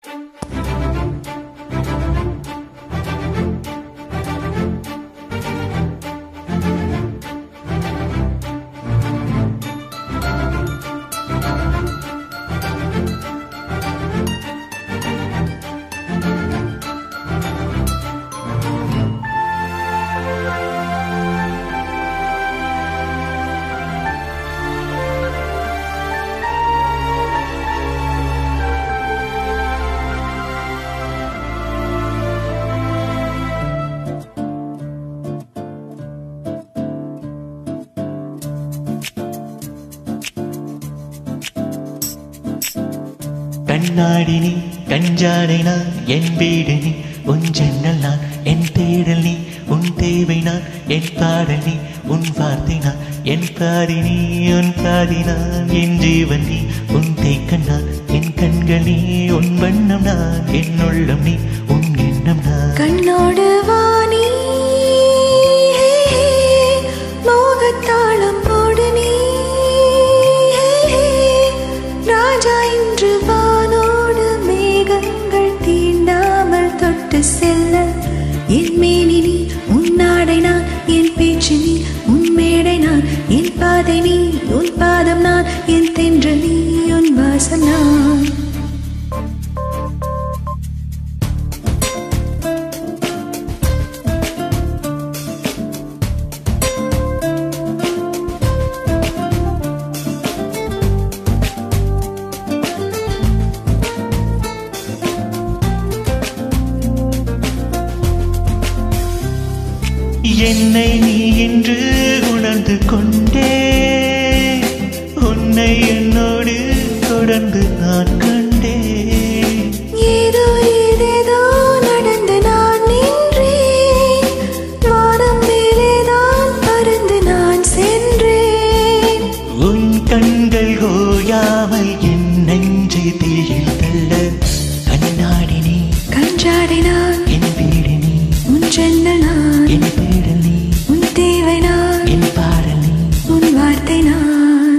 கண்ணாடி நீ கஞ்சாடை நான் என் வீடு நீ உன் ஜன்னல் நான் என் தேடல் நீ உன் தேவை நான் என் பாடல் நீ உன் வார்த்தை நான் என் பாதி நீ உன் பாதி நான் என் ஜீவன் நீ உன் தேக்கன் நான் என் கண்கள் நீ உன் வண்ணம் நான் என் உள்ளம் நீ உன் எண்ணம் நான் கண்ணோடு வாணி மோகத்தாளம் போடு நீ ராஜா இன்று வானோடு மேகங்கள் தீண்டாமல் தொட்டு செல்ல என் மேனி நீ உன் நாடை நான் என் பேச்சு நீ உன் மேடை நான் என் பாதை நீ உன் பாதம் நான் என் தென்றல் நீ உன் வாசம் நான் என்னை நீ என்று உணர்ந்து கொண்டே உன்னை என்னோடு தொடர்ந்து நான் கண்டேன் ஏதோ ஏதேதோ நடந்து நான் நின்றேன் வானம் மேலேதான் பறந்து நான் சென்றேன் உன் கண்கள் ஓயாமல் என் நெஞ்சை தீயில் தள்ள கண்ணாடி நீ கஞ்சாடை நான் என் வீடு நீ உன் ஜன்னல் நான் என் தேடல் நீ உன் தேவை நான் என் பாடல் நீ உன் வார்த்தை நான்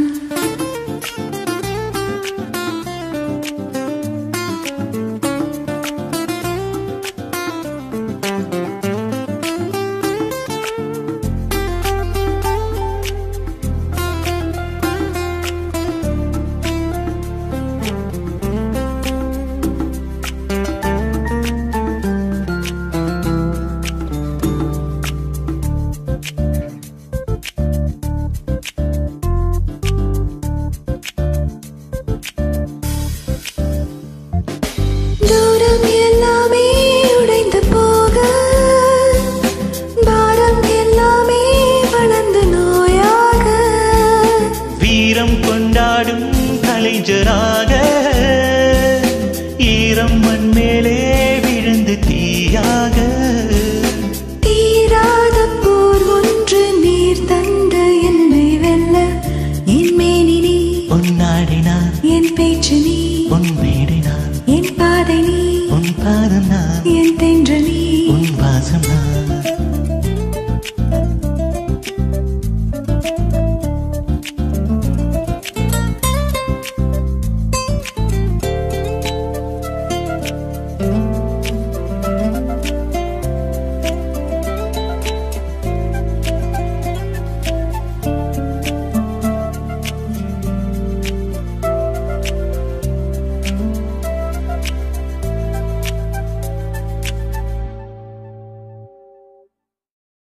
தூரம் எல்லாமே உடைந்து போக பாரம் எல்லாமே வளர்ந்து நோயாக வீரம் கொண்டாடும் கலைஞராக ஈரம் மண் மேலே விழுந்து தீயாக தீராத போர் ஒன்று நீர் தந்த என்னை வெல்ல என் மேனி நீ உன் நாடி நான் என் பேச்சு நீ உன் வீடு நான் என் பாதை நீ உன் பாதம் நான் என் தென்ற நீ உன் வாசம் நான்